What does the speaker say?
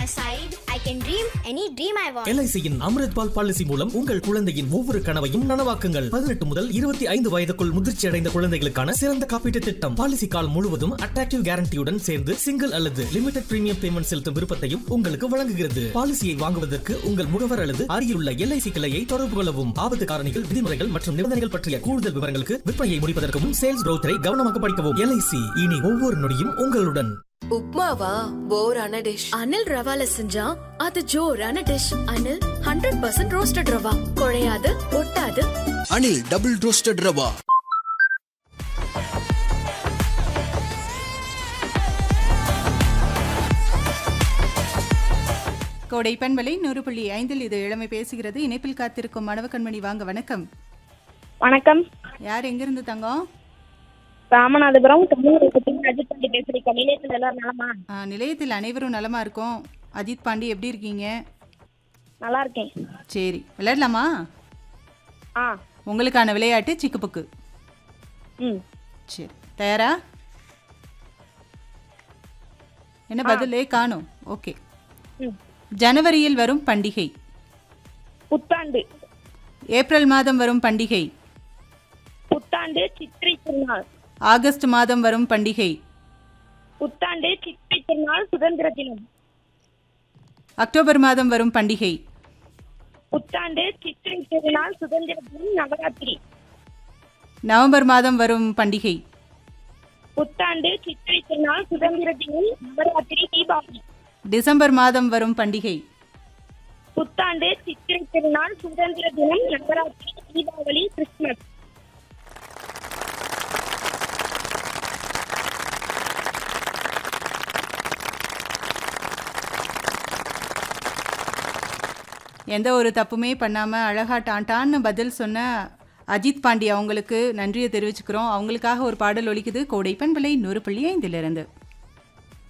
my side, I can dream any dream I want. எல்ஐசியின் Amrit Baal policy மூலம் உங்கள் குழந்தையின் ஒவ்வொரு கனவையும் நனவாக்குங்கள் பதினெட்டு முதல் இருபத்தி ஐந்து வயதுக்குள் முதிர்ச்சி அடைந்த குழந்தைகளுக்கான சிறந்த காப்பீட்டு திட்டம் பாலிசி கால் முழுவதும் அட்ராக்டிவ் கேரண்டியுடன் சேர்ந்து சிங்கிள் அல்லது லிமிடெட் பிரீமியம் பேமெண்ட் செலுத்தும் விருப்பத்தையும் உங்களுக்கு வழங்குகிறது பாலிசியை வாங்குவதற்கு உங்கள் முகவர் அல்லது அருகிலுள்ள எல்ஐசி கிளையை தொடர்பு கொள்ளவும் ஆபத்து காரணிகள் விதிமுறைகள் மற்றும் நிபந்தனைகள் பற்றிய கூடுதல் விவரங்களுக்கு விற்பனையை முடிப்பதற்கு முன் சேல்ஸ் ப்ரௌச்சரை கவனமாக படிக்கவும் எல்ஐசி இனி ஒவ்வொரு நொடியும் உங்களுடன் உப்மாவா போரான டிஷ் அனில் ரவால செஞ்சா அது ஜோரான dish Anil hundred percent roasted ரவா குழையாது ஒட்டாது அனில் டபுள் ரோஸ்டட் ரவா கோடை பண்பலை நூறு புள்ளி ஐந்தில் இது இளமை பேசுகிறது இணைப்பில் காத்திருக்கும் மணவ கண்மணி வாங்க வணக்கம் வணக்கம் யார் எங்கிருந்து தங்கம் ராமநாதபுரம் தமிழ் அஜித் பாண்டி பேசுறீங்க நிலையத்தில் எல்லாரும் நலமா ஆ, நிலையத்தில் அனைவரும் நலமா இருக்கோம் அஜித் பாண்டி எப்படி இருக்கீங்க நல்லா இருக்கேன் சரி விளையாடலாமா ஆ உங்களுக்கான விளையாட்டு சிக்குப்புக்கு ம் சரி தயாரா என்ன பதிலே காணும் ஓகே ம் ஜனவரியில் வரும் பண்டிகை புத்தாண்டு ஏப்ரல் மாதம் வரும் பண்டிகை புத்தாண்டு சித்திரை திருநாள் ஆகஸ்ட் மாதம் வரும் பண்டிகை புத்தாண்டு சித்திரை திருநாள் சுதந்திர தினம் அக்டோபர் மாதம் வரும் பண்டிகை புத்தாண்டு சித்திரை திருநாள் சுதந்திர தினம் நவராத்திரி நவம்பர் மாதம் வரும் பண்டிகை புத்தாண்டு சித்திரை திருநாள் சுதந்திர தினம் நவராத்திரி தீபாவளி டிசம்பர் மாதம் வரும் பண்டிகை புத்தாண்டு சித்திரை திருநாள் சுதந்திர தினம் நவராத்திரி தீபாவளி கிறிஸ்துமஸ் எந்த ஒரு தப்புமே பண்ணாமல் அழகா டான்டான்னு பதில் சொன்ன அஜித் பாண்டி அவங்களுக்கு நன்றியை தெரிவிச்சுக்கிறோம் அவங்களுக்காக ஒரு பாடல் ஒலிக்குது கோடை பண்பலை நூறு புள்ளி ஐந்திலிருந்து